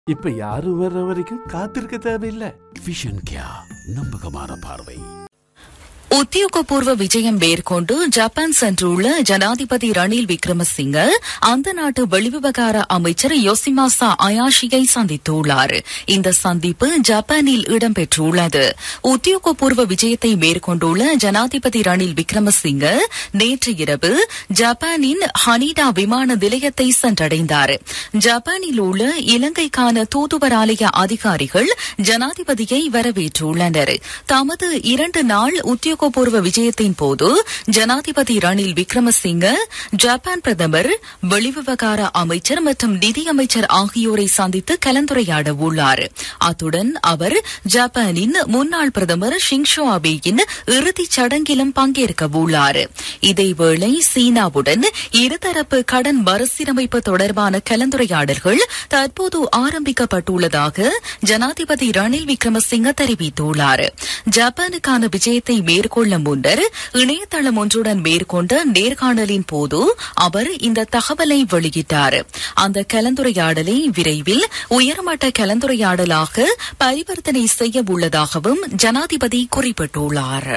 இப்ப யாரும் வர்ற வரைக்கும் காத்திருக்க தேவையில்லை விஷன் கியா நம்பகமான பார்வை உத்தியோகபூர்வ விஜயம் மேற்கொண்டு ஜப்பான் சென்றுள்ள ஜனாதிபதி ரணில் விக்ரமசிங்க அந்த நாட்டு வெளிவிவகார அமைச்சர் யோசிமாசா அயாஷியை சந்தித்துள்ளார் இந்த சந்திப்பு ஜப்பானில் இடம்பெற்றுள்ளது உத்தியோகபூர்வ விஜயத்தை மேற்கொண்டுள்ள ஜனாதிபதி ரணில் விக்ரமசிங்க நேற்று இரவு ஜப்பானின் ஹனீடா விமான நிலையத்தை சென்றடைந்தார் ஜப்பானில் உள்ள இலங்கைக்கான தூதுவராலய அதிகாரிகள் ஜனாதிபதியை வரவேற்றுள்ளனர் தமது இரண்டு நாள் உத்தியோகபூர்வ விஜயத்தின் போது ஜனாதிபதி ரணில் விக்ரமசிங்க ஜப்பான் பிரதமர் வெளிவிவகார அமைச்சர் மற்றும் நிதியமைச்சர் ஆகியோரை சந்தித்து கலந்துரையாட உள்ளார் அத்துடன் அவர் ஜப்பானின் முன்னாள் பிரதமர் ஷிங்ஷோ அபேயின் இறுதிச் சடங்கிலும் பங்கேற்க உள்ளார் இதேவேளை சீனாவுடன் இருதரப்பு கடன் மறுசீரமைப்பு தொடர்பான கலந்துரையாடல்கள் தற்போது ஆரம்பிக்கப்பட்டுள்ளதாக ஜனாதிபதி ரணில் விக்ரமசிங்க தெரிவித்துள்ளார் ஜப்பானுக்கான விஜயத்தை மேற்கொள்ள முன்னர் இணையதளம் ஒன்றுடன் மேற்கொண்ட நேர்காணலின் போது அவர் இந்த தகவலை வெளியிட்டார் அந்த கலந்துரையாடலை விரைவில் உயர்மட்ட கலந்துரையாடலாக பரிவர்த்தனை செய்ய உள்ளதாகவும் ஜனாதிபதி குறிப்பிட்டுள்ளார்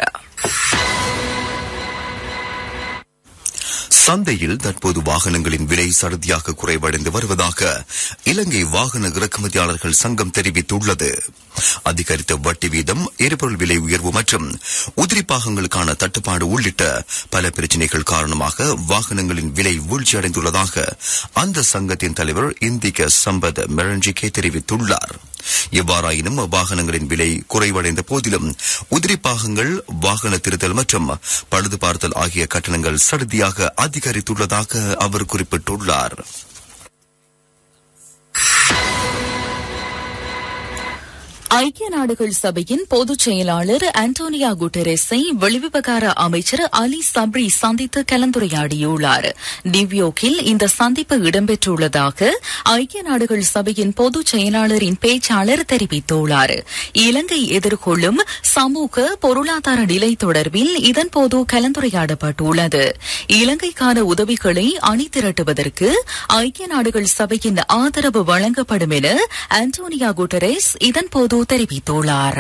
சந்தையில் தற்போது வாகனங்களின் விலை சடுதியாக குறைவடைந்து வருவதாக இலங்கை வாகன இறக்குமதியாளர்கள் சங்கம் தெரிவித்துள்ளது அதிகரித்த வட்டி வீதம் எரிபொருள் விலை உயர்வு மற்றும் உதிரி பாகங்களுக்கான தட்டுப்பாடு உள்ளிட்ட பல பிரச்சினைகள் காரணமாக வாகனங்களின் விலை வீழ்ச்சியடைந்துள்ளதாக அந்த சங்கத்தின் தலைவர் இந்திக சம்பத் மெரஞ்சிகே தெரிவித்துள்ளார் எவ்வாறாயினும் வாகனங்களின் விலை குறைவடைந்த போதிலும் உதிரி பாகங்கள் வாகன திருத்தல் மற்றும் பழுது பார்த்தல் ஆகிய கட்டணங்கள் சடுதியாக அதிகரித்துள்ளதாக அவர் குறிப்பிட்டுள்ளார் ஐக்கிய நாடுகள் சபையின் பொதுச் செயலாளர் அன்டோனியா குட்டரெஸை வெளிவிவகார அமைச்சர் அலி சப்ரி சந்தித்து கலந்துரையாடியுள்ளார் நியூயோர்க்கில் இந்த சந்திப்பு இடம்பெற்றுள்ளதாக ஐக்கிய நாடுகள் சபையின் பொதுச் செயலாளரின் பேச்சாளர் தெரிவித்துள்ளார் இலங்கை எதிர்கொள்ளும் சமூக பொருளாதார நிலை தொடர்பில் இதன்போது கலந்துரையாடப்பட்டுள்ளது இலங்கைக்கான உதவிகளை அணி திரட்டுவதற்கு ஐக்கிய நாடுகள் சபையின் ஆதரவு வழங்கப்படும் என அன்டோனியா குட்டரெஸ் இதன்போது தெரிவித்துள்ளார்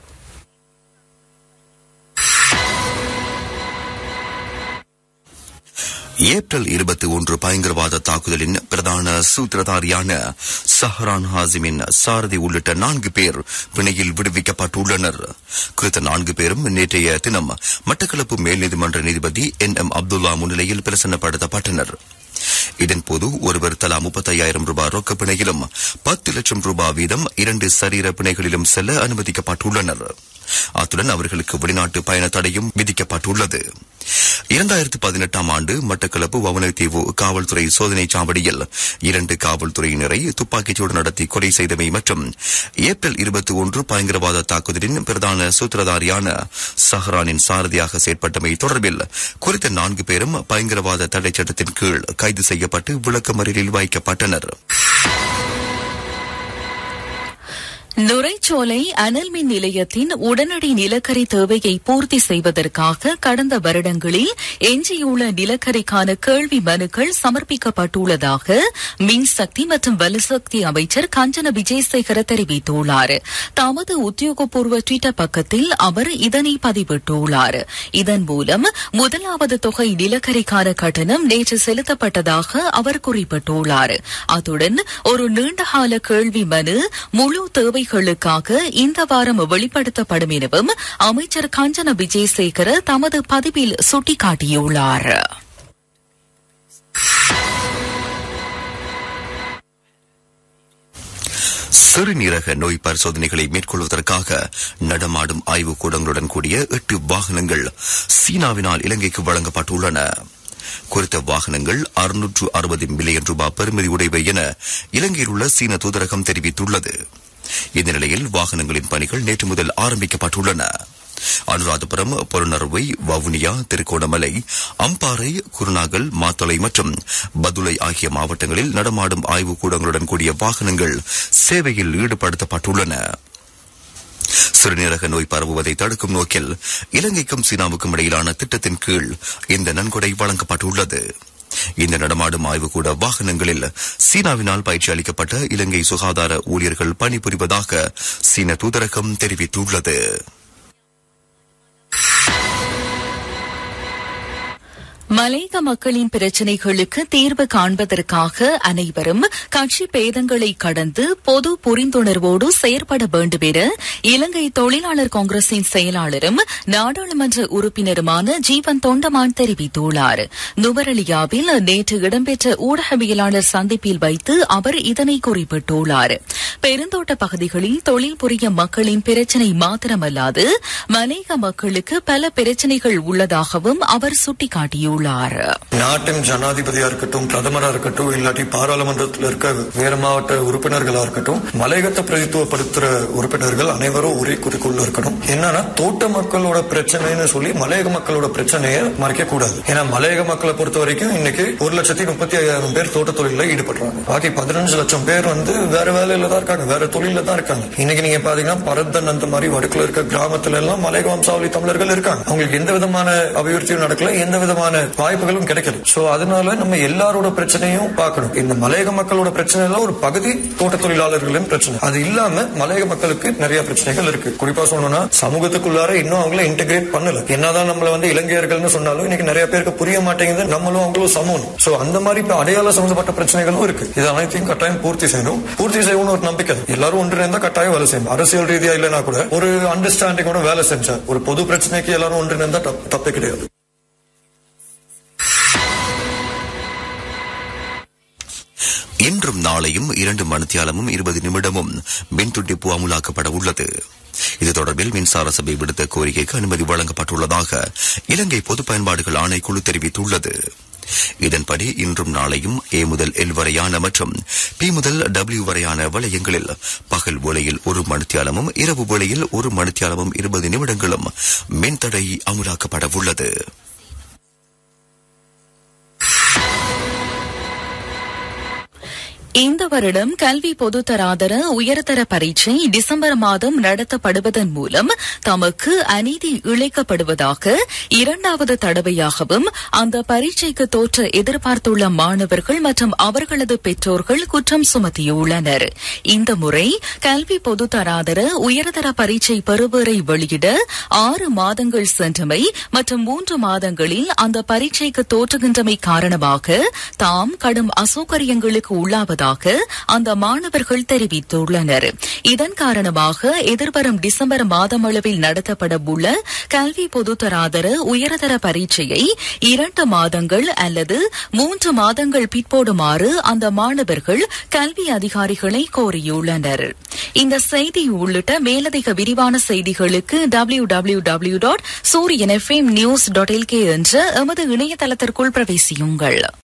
ஏப்ரல் இருபத்தி ஒன்று பயங்கரவாத தாக்குதலின் பிரதான சூத்திரதாரியான சஹரான் ஹாசிமின் சாரதி உள்ளிட்ட நான்கு பேர் பிணையில் விடுவிக்கப்பட்டுள்ளனர் குறித்த நான்கு பேரும் நேற்றைய தினம் மட்டக்களப்பு மேல் நீதிமன்ற நீதிபதி என் எம் அப்துல்லா முன்னிலையில் பிரசன்னப்படுத்தப்பட்டனர் இதன்போது ஒருவர் தலா முப்பத்தையாயிரம் ரூபாய் ரொக்க பிணையிலும் பத்து லட்சம் ரூபாய் வீதம் இரண்டு சரீர பிணைகளிலும் செல்ல அனுமதிக்கப்பட்டுள்ளனர் அத்துடன் அவர்களுக்கு வெளிநாட்டு பயண தடையும் விதிக்கப்பட்டுள்ளது இரண்டாயிரத்து பதினெட்டாம் ஆண்டு மட்டக்களப்பு வவுனத்தீவு காவல்துறை சோதனை சாவடியில் இரண்டு காவல்துறையினரை துப்பாக்கிச்சூடு நடத்தி கொலை செய்தமை மற்றும் ஏப்ரல் இருபத்தி ஒன்று பயங்கரவாத தாக்குதலின் பிரதான சூத்திரதாரியான சஹரானின் சாரதியாக செயற்பட்டமை தொடர்பில் குறித்த நான்கு பேரும் பயங்கரவாத தடை சட்டத்தின் கீழ் கைது செய்யப்பட்டு விளக்கமறியலில் வைக்கப்பட்டனர் நுரைச்சோலை அனல் மின் நிலையத்தின் உடனடி நிலக்கரி தேவையை பூர்த்தி செய்வதற்காக கடந்த வருடங்களில் எஞ்சியுள்ள நிலக்கரிக்கான கேள்வி மனுக்கள் சமர்ப்பிக்கப்பட்டுள்ளதாக மின்சக்தி மற்றும் வலுசக்தி அமைச்சர் கஞ்சன விஜயசேகர தெரிவித்துள்ளார் தமது உத்தியோகபூர்வ ட்விட்டர் பக்கத்தில் அவர் இதனை பதிவிட்டுள்ளார் இதன் மூலம் முதலாவது தொகை நிலக்கரிக்கான கட்டணம் நேற்று செலுத்தப்பட்டதாக அவர் குறிப்பிட்டுள்ளார் அத்துடன் ஒரு நீண்டகால கேள்வி மனு முழு தேவை தேவைகளுக்காக இந்த வாரம் வெளிப்படுத்தப்படும் எனவும் அமைச்சர் கஞ்சன விஜயசேகர தமது பதிவில் சுட்டிக்காட்டியுள்ளார் சிறுநீரக நோய் பரிசோதனைகளை மேற்கொள்வதற்காக நடமாடும் ஆய்வுக் கூடங்களுடன் கூடிய எட்டு வாகனங்கள் சீனாவினால் இலங்கைக்கு வழங்கப்பட்டுள்ளன குறித்த வாகனங்கள் அறுநூற்று அறுபது மில்லியன் ரூபாய் பெறுமதி உடையவை என இலங்கையில் உள்ள சீன தூதரகம் தெரிவித்துள்ளது இந்த நிலையில் வாகனங்களின் பணிகள் நேற்று முதல் ஆரம்பிக்கப்பட்டுள்ளன அனுராதபுரம் பொருணர்வை வவுனியா திருகோணமலை அம்பாறை குருநாகல் மாத்தளை மற்றும் பதுளை ஆகிய மாவட்டங்களில் நடமாடும் ஆய்வுக் கூடங்களுடன் கூடிய வாகனங்கள் சேவையில் ஈடுபடுத்தப்பட்டுள்ளன சிறுநீரக நோய் பரவுவதை தடுக்கும் நோக்கில் இலங்கைக்கும் சீனாவுக்கும் இடையிலான திட்டத்தின் கீழ் இந்த நன்கொடை வழங்கப்பட்டுள்ளது இந்த நடமாடும் ஆய்வுக்கூட வாகனங்களில் சீனாவினால் பயிற்சி அளிக்கப்பட்ட இலங்கை சுகாதார ஊழியர்கள் பணிபுரிவதாக சீன தூதரகம் தெரிவித்துள்ளது மலையக மக்களின் பிரச்சினைகளுக்கு தீர்வு காண்பதற்காக அனைவரும் கட்சி பேதங்களை கடந்து பொது புரிந்துணர்வோடு செயற்பட வேண்டும் என இலங்கை தொழிலாளர் காங்கிரசின் செயலாளரும் நாடாளுமன்ற உறுப்பினருமான ஜீவன் தொண்டமான் தெரிவித்துள்ளார் நுவரலியாவில் நேற்று இடம்பெற்ற ஊடகவியலாளர் சந்திப்பில் வைத்து அவர் இதனை குறிப்பிட்டுள்ளார் பெருந்தோட்ட பகுதிகளில் தொழில் புரியும் மக்களின் பிரச்சினை மாத்திரமல்லாது மலையக மக்களுக்கு பல பிரச்சினைகள் உள்ளதாகவும் அவர் சுட்டிக்காட்டியுள்ளார் நாட்டின் ஜனாதிபதியா இருக்கட்டும் பிரதமரா இருக்கட்டும் இல்லாட்டி பாராளுமன்றத்தில் இருக்க வேற மாவட்ட உறுப்பினர்களா இருக்கட்டும் மலையகத்தை பிரதித்துவப்படுத்துற உறுப்பினர்கள் அனைவரும் ஒரே குறிக்கோள் இருக்கணும் என்னன்னா தோட்ட மக்களோட பிரச்சனைன்னு சொல்லி மலையக மக்களோட பிரச்சனையை மறைக்க கூடாது ஏன்னா மலையக மக்களை பொறுத்த வரைக்கும் இன்னைக்கு ஒரு லட்சத்தி முப்பத்தி ஐயாயிரம் பேர் தோட்ட தொழில ஈடுபடுறாங்க பாக்கி பதினஞ்சு லட்சம் பேர் வந்து வேற வேலையில தான் இருக்காங்க வேற தொழில தான் இருக்காங்க இன்னைக்கு நீங்க பாத்தீங்கன்னா பரதன் அந்த மாதிரி வடக்குல இருக்க கிராமத்துல எல்லாம் மலையக வம்சாவளி தமிழர்கள் இருக்காங்க அவங்களுக்கு எந்த விதமான அபிவிருத்தியும் நடக்கல எந்த விதமான வாய்ப்புகளும் கிடைக்கல சோ அதனால நம்ம எல்லாரோட பிரச்சனையும் பார்க்கணும் இந்த மலையக மக்களோட பிரச்சனை எல்லாம் ஒரு பகுதி தோட்ட தொழிலாளர்களின் பிரச்சனை அது இல்லாம மலையக மக்களுக்கு நிறைய பிரச்சனைகள் இருக்கு குறிப்பா சொல்லணும்னா சமூகத்துக்குள்ளார இன்னும் அவங்கள இன்டகிரேட் பண்ணல என்னதான் நம்மள வந்து இலங்கையர்கள்னு சொன்னாலும் இன்னைக்கு நிறைய பேருக்கு புரிய மாட்டேங்குது நம்மளும் அவங்களும் சமம் சோ அந்த மாதிரி இப்ப அடையாள சம்பந்தப்பட்ட பிரச்சனைகளும் இருக்கு இது அனைத்தையும் கட்டாயம் பூர்த்தி செய்யணும் பூர்த்தி செய்யணும்னு ஒரு நம்பிக்கை எல்லாரும் ஒன்றிணைந்தா கட்டாயம் வேலை செய்யணும் அரசியல் ரீதியா இல்லைன்னா கூட ஒரு அண்டர்ஸ்டாண்டிங்கோட வேலை செஞ்சா ஒரு பொது பிரச்சனைக்கு எல்லாரும் ஒன்றிணைந்தா தப்பு- தப்பே கிடையாது இன்றும் நாளையும் இரண்டு மணித்தியாலமும் இருபது நிமிடமும் மின் துண்டிப்பு அமுலாக்கப்பட உள்ளது இது தொடர்பில் மின்சார சபை விடுத்த கோரிக்கைக்கு அனுமதி வழங்கப்பட்டுள்ளதாக இலங்கை பொது பயன்பாடுகள் ஆணைக்குழு தெரிவித்துள்ளது இதன்படி இன்றும் நாளையும் ஏ முதல் எல் வரையான மற்றும் பி முதல் டபிள்யூ வரையான வளையங்களில் பகல் வேளையில் ஒரு மணித்தியாலமும் இரவு வேளையில் ஒரு மணித்தியாலமும் இருபது நிமிடங்களும் மின்தடை அமுலாக்கப்பட உள்ளது இந்த வருடம் கல்வி பொதுத்தராதர உயர்தர பரீட்சை டிசம்பர் மாதம் நடத்தப்படுவதன் மூலம் தமக்கு அநீதி இழைக்கப்படுவதாக இரண்டாவது தடவையாகவும் அந்த பரீட்சைக்கு தோற்ற எதிர்பார்த்துள்ள மாணவர்கள் மற்றும் அவர்களது பெற்றோர்கள் குற்றம் சுமத்தியுள்ளனர் இந்த முறை கல்வி பொதுத்தராதர உயர்தர பரீட்சை பெறுவரை வெளியிட ஆறு மாதங்கள் சென்றமை மற்றும் மூன்று மாதங்களில் அந்த பரீட்சைக்கு தோற்றுகின்றமை காரணமாக தாம் கடும் அசௌகரியங்களுக்கு உள்ளாவதாக அந்த மாணவர்கள் தெரிவித்துள்ளனர் இதன் காரணமாக எதிர்வரும் டிசம்பர் மாதமளவில் நடத்தப்பட உள்ள கல்வி பொதுத்தராதர உயர்தர பரீட்சையை இரண்டு மாதங்கள் அல்லது மூன்று மாதங்கள் பிற்போடுமாறு அந்த மாணவர்கள் கல்வி அதிகாரிகளை கோரியுள்ளனர் இந்த செய்தி உள்ளிட்ட மேலதிக விரிவான செய்திகளுக்கு W W W dot Sooriyan FM news dot LK என்ற எமது இணையதளத்திற்குள் பிரவேசியுங்கள்